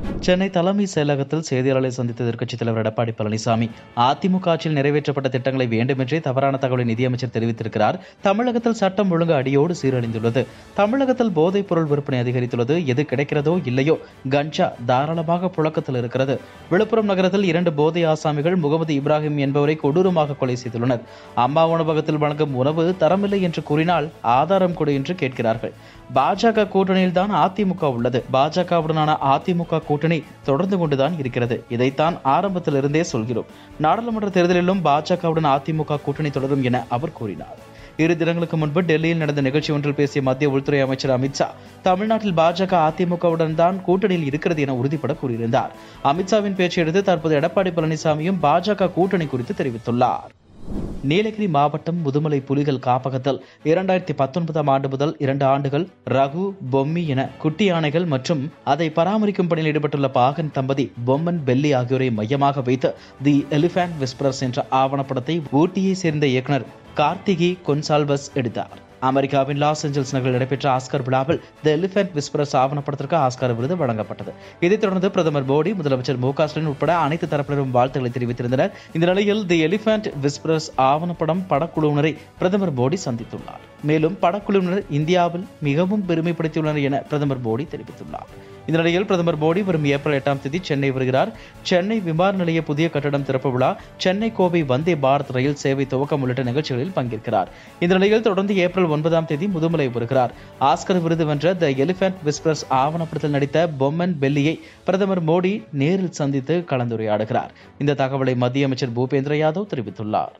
சென்னை தலைமை செயலகத்தில் செய்தியாளர்களை சந்தித்த எதிர்க்கட்சித் தலைவர் எடப்பாடி பழனிசாமி அதிமுக ஆட்சியில் நிறைவேற்றப்பட்ட திட்டங்களை வேண்டுமென்றே தவறான தகவலை நிதியமைச்சர் தெரிவித்திருக்கிறார் தமிழகத்தில் சட்டம் ஒழுங்கு அடியோடு சீரழிந்துள்ளது தமிழகத்தில் போதைப் பொருள் விற்பனை அதிகரித்துள்ளது எது கிடைக்கிறதோ இல்லையோ கஞ்சா தாராளமாக புழக்கத்தில் இருக்கிறது விழுப்புரம் நகரத்தில் இரண்டு போதை ஆசாமிகள் முகமது இப்ராஹிம் என்பவரை கொடூரமாக கொலை செய்துள்ளனர் அம்மா உணவகத்தில் வழங்கும் உணவு தரமில்லை என்று கூறினால் ஆதாரம் கொடு என்று கேட்கிறார்கள் பாஜக கூட்டணியில் தான் அதிமுக உள்ளது பாஜகவுடனான அதிமுக கூட்டணி தொடர்ந்து கொண்டுதான் இருக்கிறது இதைத்தான் ஆரம்பத்திலிருந்தே சொல்கிறோம் நாடாளுமன்ற தேர்தலிலும் பாஜகவுடன் அதிமுக கூட்டணி தொடரும் என அவர் கூறினார் இரு தினங்களுக்கு முன்பு டெல்லியில் நடந்த நிகழ்ச்சி ஒன்றில் பேசிய மத்திய உள்துறை அமைச்சர் அமித்ஷா தமிழ்நாட்டில் பாஜக அதிமுகவுடன் தான் கூட்டணியில் இருக்கிறது என உறுதிபட கூறியிருந்தார் அமித்ஷாவின் பேச்சை அடுத்து தற்போது எடப்பாடி பழனிசாமியும் பாஜக கூட்டணி குறித்து தெரிவித்துள்ளார் நீலகிரி மாவட்டம் முதுமலை புலிகள் காப்பகத்தில் இரண்டாயிரத்தி பத்தொன்பதாம் ஆண்டு முதல் இரண்டு ஆண்டுகள் ரகு பொம்மி என குட்டி யானைகள் மற்றும் அதை பராமரிக்கும் பணியில் ஈடுபட்டுள்ள பாகன் தம்பதி பொம்மன் பெல்லி ஆகியோரை மையமாக வைத்து தி எலிஃபேண்ட் விஸ்பரர்ஸ் என்ற ஆவணப்படத்தை ஊட்டியை சேர்ந்த இயக்குனர் கார்த்திகி கொன்சால்வஸ் எடுத்தார் அமெரிக்காவின் லாஸ் ஏஞ்சல்ஸ் நகரில் நடைபெற்ற ஆஸ்கர் விழாவில் தி எலிஃபென்ட் விஸ்பரஸ் ஆவணப்படத்திற்கு ஆஸ்கார் விருது வழங்கப்பட்டது இதைத் தொடர்ந்து பிரதமர் மோடி முதலமைச்சர் மு க ஸ்டாலின் உட்பட அனைத்து தரப்பினரும் வாழ்த்துக்களை தெரிவித்திருந்தனர் இந்த நிலையில் தி எலிஃபென்ட் விஸ்பரஸ் ஆவணப்படம் படக்குழுவினரை பிரதமர் மோடி சந்தித்துள்ளார் மேலும் படக்குழுவினர் இந்தியாவில் மிகவும் பெருமைப்படுத்தியுள்ளனர் என பிரதமர் மோடி தெரிவித்துள்ளார் இந்த நிலையில் பிரதமர் மோடி வரும் ஏப்ரல் எட்டாம் தேதி சென்னை வருகிறார் சென்னை விமான நிலைய புதிய கட்டடம் திறப்பு விழா சென்னை கோவை வந்தே பாரத் ரயில் சேவை துவக்கம் உள்ளிட்ட நிகழ்ச்சிகளில் பங்கேற்கிறார் இந்த நிலையில் தொடர்ந்து ஏப்ரல் ஒன்பதாம் தேதி முதுமலை வருகிறார் ஆஸ்கர் விருது வென்ற த எலிபென்ட் விஸ்பரஸ் ஆவணப்படத்தில் நடித்த பொம்மன் பெல்லியை பிரதமர் மோடி நேரில் சந்தித்து கலந்துரையாடுகிறார் இந்த தகவலை மத்திய அமைச்சர் பூபேந்திர யாதவ் தெரிவித்துள்ளார்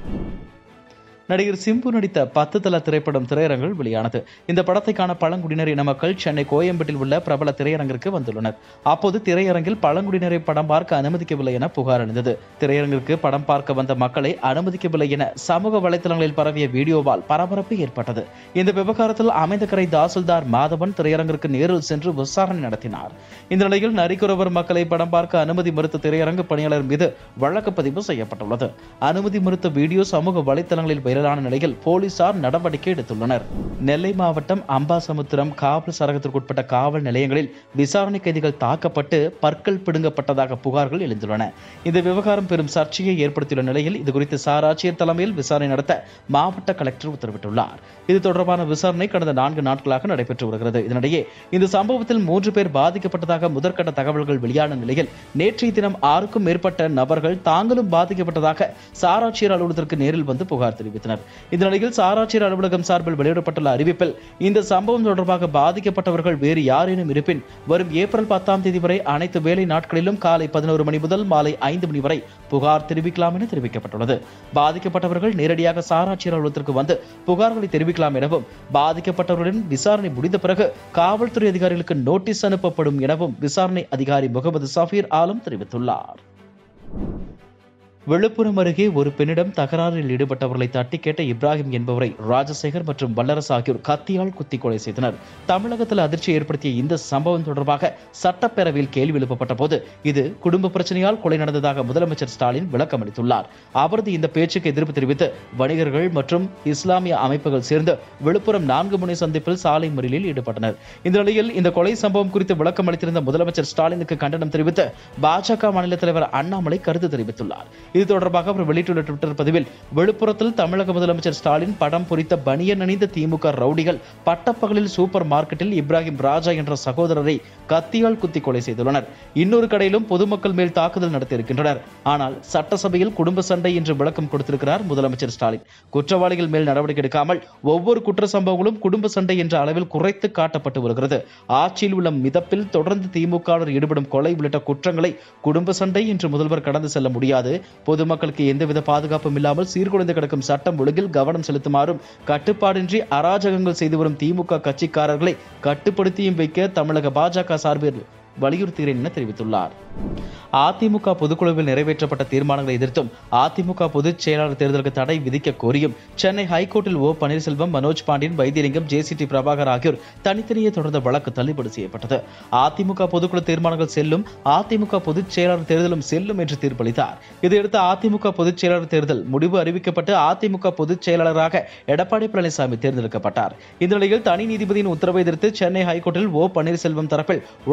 நடிகர் சிம்பு நடித்த பத்து தல திரைப்படம் திரையரங்கில் வெளியானது இந்த படத்தை காண பழங்குடியினர் இன மக்கள் சென்னை கோயம்பேட்டில் உள்ள பிரபல திரையரங்கிற்கு வந்துள்ளனர் அப்போது திரையரங்கில் பழங்குடியினரை படம் பார்க்க அனுமதிக்கவில்லை என புகார் எழுந்தது திரையரங்கிற்கு படம் பார்க்க வந்த மக்களை அனுமதிக்கவில்லை என சமூக வலைதளங்களில் பரவிய வீடியோவால் பரபரப்பு ஏற்பட்டது இந்த விவகாரத்தில் அமைந்தகரை தாசில்தார் மாதவன் திரையரங்கிற்கு நேரில் சென்று விசாரணை நடத்தினார் இந்த நிலையில் நரிக்குறவர் மக்களை படம் பார்க்க அனுமதி மறுத்த திரையரங்கு பணியாளர் மீது வழக்கு பதிவு செய்யப்பட்டுள்ளது அனுமதி மறுத்த வீடியோ சமூக வலைதளங்களில் வைரலான நிலையில் போலீசார் நடவடிக்கை எடுத்துள்ளனர் நெல்லை மாவட்டம் அம்பாசமுத்திரம் காவல் சரகத்திற்குட்பட்ட காவல் நிலையங்களில் விசாரணை கைதிகள் தாக்கப்பட்டு பற்கள் பிடுங்கப்பட்டதாக புகார்கள் எழுந்துள்ளன இந்த விவகாரம் பெரும் சர்ச்சையை ஏற்படுத்தியுள்ள நிலையில் இதுகுறித்து சார் ஆட்சியர் தலைமையில் விசாரணை நடத்த மாவட்ட கலெக்டர் உத்தரவிட்டுள்ளார் இது தொடர்பான விசாரணை கடந்த நான்கு நாட்களாக நடைபெற்று வருகிறது இதனிடையே இந்த சம்பவத்தில் மூன்று பேர் பாதிக்கப்பட்டதாக முதற்கட்ட தகவல்கள் வெளியான நிலையில் நேற்றைய தினம் ஆறுக்கும் மேற்பட்ட நபர்கள் தாங்களும் பாதிக்கப்பட்டதாக சாராட்சியர் அலுவலகத்திற்கு நேரில் வந்து புகார் தெரிவித்தனர் இந்த நிலையில் சாராட்சியர் அலுவலகம் சார்பில் வெளியிடப்பட்டுள்ள அறிவிப்பில் இந்த சம்பவம் தொடர்பாக பாதிக்கப்பட்டவர்கள் வேறு யாரேனும் இருப்பின் வரும் ஏப்ரல் பத்தாம் தேதி வரை அனைத்து வேலை நாட்களிலும் காலை பதினோரு மணி முதல் மாலை ஐந்து மணி வரை புகார் தெரிவிக்கலாம் என தெரிவிக்கப்பட்டுள்ளது பாதிக்கப்பட்டவர்கள் நேரடியாக சாராட்சியர் அலுவலகத்திற்கு வந்து புகார்களை தெரிவிக்கலாம் எனவும் பாதிக்கப்பட்டவர்களின் விசாரணை முடிந்த பிறகு காவல்துறை அதிகாரிகளுக்கு நோட்டீஸ் அனுப்பப்படும் எனவும் விசாரணை அதிகாரி முகமது சஃபீர் ஆலம் தெரிவித்துள்ளார் விழுப்புரம் அருகே ஒரு பெண்ணிடம் தகராறில் ஈடுபட்டவர்களை தட்டி கேட்ட இப்ராஹிம் என்பவரை ராஜசேகர் மற்றும் வல்லரசு ஆகியோர் கத்தியால் குத்தி கொலை செய்தனர் தமிழகத்தில் அதிர்ச்சி ஏற்படுத்திய இந்த சம்பவம் தொடர்பாக சட்டப்பேரவையில் கேள்வி எழுப்பப்பட்ட போது இது குடும்ப பிரச்சனையால் கொலை நடந்ததாக முதலமைச்சர் ஸ்டாலின் விளக்கம் அளித்துள்ளார் அவரது இந்த பேச்சுக்கு எதிர்ப்பு தெரிவித்து வணிகர்கள் மற்றும் இஸ்லாமிய அமைப்புகள் சேர்ந்து விழுப்புரம் நான்கு முனை சந்திப்பில் சாலை மறியலில் ஈடுபட்டனர் இந்த நிலையில் இந்த கொலை சம்பவம் குறித்து விளக்கம் அளித்திருந்த முதலமைச்சர் ஸ்டாலினுக்கு கண்டனம் தெரிவித்து பாஜக மாநில தலைவர் அண்ணாமலை கருத்து தெரிவித்துள்ளார் இது தொடர்பாக அவர் வெளியிட்டுள்ள ட்விட்டர் பதிவில் விழுப்புரத்தில் தமிழக முதலமைச்சர் ஸ்டாலின் படம் பொறித்த பனியன் அணிந்த திமுக ரவுடிகள் பட்டப்பகலில் சூப்பர் மார்க்கெட்டில் இப்ராஹிம் ராஜா என்ற சகோதரரை கத்தியால் குத்தி கொலை செய்துள்ளனர் இன்னொரு கடையிலும் பொதுமக்கள் மேல் தாக்குதல் நடத்தியிருக்கின்றனர் ஆனால் சட்டசபையில் குடும்ப சண்டை என்று விளக்கம் கொடுத்திருக்கிறார் முதலமைச்சர் ஸ்டாலின் குற்றவாளிகள் மேல் நடவடிக்கை எடுக்காமல் ஒவ்வொரு குற்ற சம்பவங்களும் குடும்ப சண்டை என்ற அளவில் குறைத்து காட்டப்பட்டு வருகிறது ஆட்சியில் உள்ள மிதப்பில் தொடர்ந்து திமுகவினர் ஈடுபடும் கொலை உள்ளிட்ட குற்றங்களை குடும்ப சண்டை என்று முதல்வர் கடந்து செல்ல முடியாது பொதுமக்களுக்கு எந்தவித பாதுகாப்பும் இல்லாமல் சீர்குலைந்து கிடக்கும் சட்டம் ஒழுங்கில் கவனம் செலுத்துமாறும் கட்டுப்பாடின்றி அராஜகங்கள் செய்து வரும் திமுக கட்சிக்காரர்களை கட்டுப்படுத்தியும் வைக்க தமிழக பாஜக சார்பில் வலியுறுத்துகிறேன் என தெரிவித்துள்ளார் அதிமுக பொதுக்குழுவில் நிறைவேற்றப்பட்ட தீர்மானங்களை எதிர்த்தும் அதிமுக பொதுச் செயலாளர் தேர்தலுக்கு தடை விதிக்க கோரியும் சென்னை ஹைகோர்ட்டில் ஓ பன்னீர்செல்வம் மனோஜ் பாண்டியன் வைத்தியலிங்கம் ஜேசிடி பிரபாகர் ஆகியோர் தனித்தனியே தொடர்ந்த வழக்கு தள்ளுபடி செய்யப்பட்டது அதிமுக பொதுக்குழு தீர்மானங்கள் செல்லும் அதிமுக பொதுச் செயலாளர் தேர்தலும் செல்லும் என்று தீர்ப்பளித்தார் இதையடுத்து அதிமுக பொதுச் செயலாளர் தேர்தல் முடிவு அறிவிக்கப்பட்டு அதிமுக பொதுச் செயலாளராக எடப்பாடி பழனிசாமி தேர்ந்தெடுக்கப்பட்டார் இந்த நிலையில் தனி நீதிபதியின் உத்தரவை எதிர்த்து சென்னை ஹைகோர்ட்டில் ஓ பன்னீர்செல்வம் தரப்பில் உடனடியாக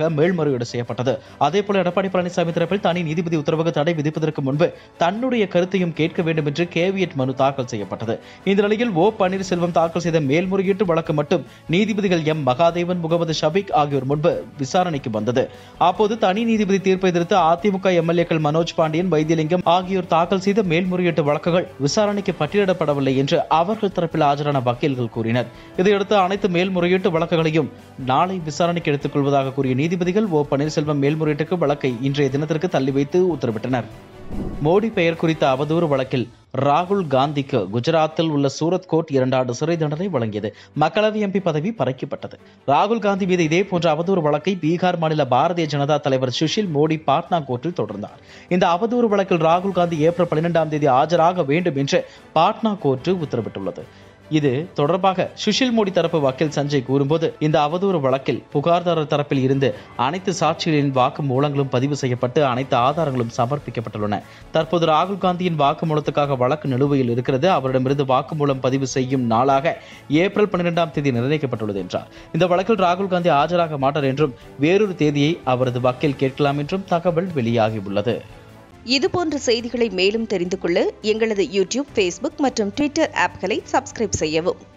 வழக்காக மேல்முறையீடு செய்யப்பட்டது அதேபோல எடப்பாடி பழனிசாமி தரப்பில் தனி நீதிபதி உத்தரவுக்கு தடை விதிப்பதற்கு முன்பு தன்னுடைய கருத்தையும் கேட்க வேண்டும் என்று கேவியட் மனு தாக்கல் செய்யப்பட்டது இந்த நிலையில் ஓ பன்னீர்செல்வம் தாக்கல் செய்த மேல்முறையீட்டு வழக்கு மட்டும் நீதிபதிகள் எம் மகாதேவன் முகமது ஷபீக் ஆகியோர் முன்பு விசாரணைக்கு வந்தது அப்போது தனி நீதிபதி தீர்ப்பை எதிர்த்து அதிமுக எம்எல்ஏக்கள் மனோஜ் பாண்டியன் வைத்தியலிங்கம் ஆகியோர் தாக்கல் செய்த மேல்முறையீட்டு வழக்குகள் விசாரணைக்கு பட்டியலிடப்படவில்லை என்று அவர்கள் தரப்பில் ஆஜரான வக்கீல்கள் கூறினர் இதையடுத்து அனைத்து மேல்முறையீட்டு வழக்குகளையும் நாளை விசாரணைக்கு எடுத்துக் கொள்வதாக கூறிய நீதிபதிகள் ஓ பன்னீர்செல்வம் மேல்முறையீட்டுக்கு வழக்கை இன்றைய தினத்திற்கு தள்ளி வைத்து உத்தரவிட்டனர் மோடி பெயர் குறித்த அவதூறு வழக்கில் ராகுல் காந்திக்கு குஜராத்தில் உள்ள சூரத் கோர்ட் இரண்டாண்டு சிறை தண்டனை வழங்கியது மக்களவை எம்பி பதவி பறிக்கப்பட்டது ராகுல் காந்தி மீது இதே போன்ற அவதூறு வழக்கை பீகார் மாநில பாரதிய ஜனதா தலைவர் சுஷில் மோடி பாட்னா கோர்ட்டில் தொடர்ந்தார் இந்த அவதூறு வழக்கில் ராகுல் காந்தி ஏப்ரல் பன்னிரெண்டாம் தேதி ஆஜராக வேண்டும் என்று பாட்னா கோர்ட்டு உத்தரவிட்டுள்ளது இது தொடர்பாக சுஷில் மோடி தரப்பு வக்கீல் சஞ்சய் கூறும்போது இந்த அவதூறு வழக்கில் புகார்தாரர் தரப்பில் இருந்து அனைத்து சாட்சிகளின் வாக்குமூலங்களும் பதிவு செய்யப்பட்டு அனைத்து ஆதாரங்களும் சமர்ப்பிக்கப்பட்டுள்ளன தற்போது ராகுல் காந்தியின் வாக்குமூலத்துக்காக வழக்கு நிலுவையில் இருக்கிறது அவரிடமிருந்து வாக்குமூலம் பதிவு செய்யும் நாளாக ஏப்ரல் பன்னிரெண்டாம் தேதி நிர்ணயிக்கப்பட்டுள்ளது என்றார் இந்த வழக்கில் ராகுல் காந்தி ஆஜராக மாட்டார் என்றும் வேறொரு தேதியை அவரது வக்கீல் கேட்கலாம் என்றும் தகவல் வெளியாகியுள்ளது இதுபோன்ற செய்திகளை மேலும் தெரிந்து கொள்ள எங்களது யூடியூப் ஃபேஸ்புக் மற்றும் ட்விட்டர் ஆப்களை சப்ஸ்கிரைப் செய்யவும்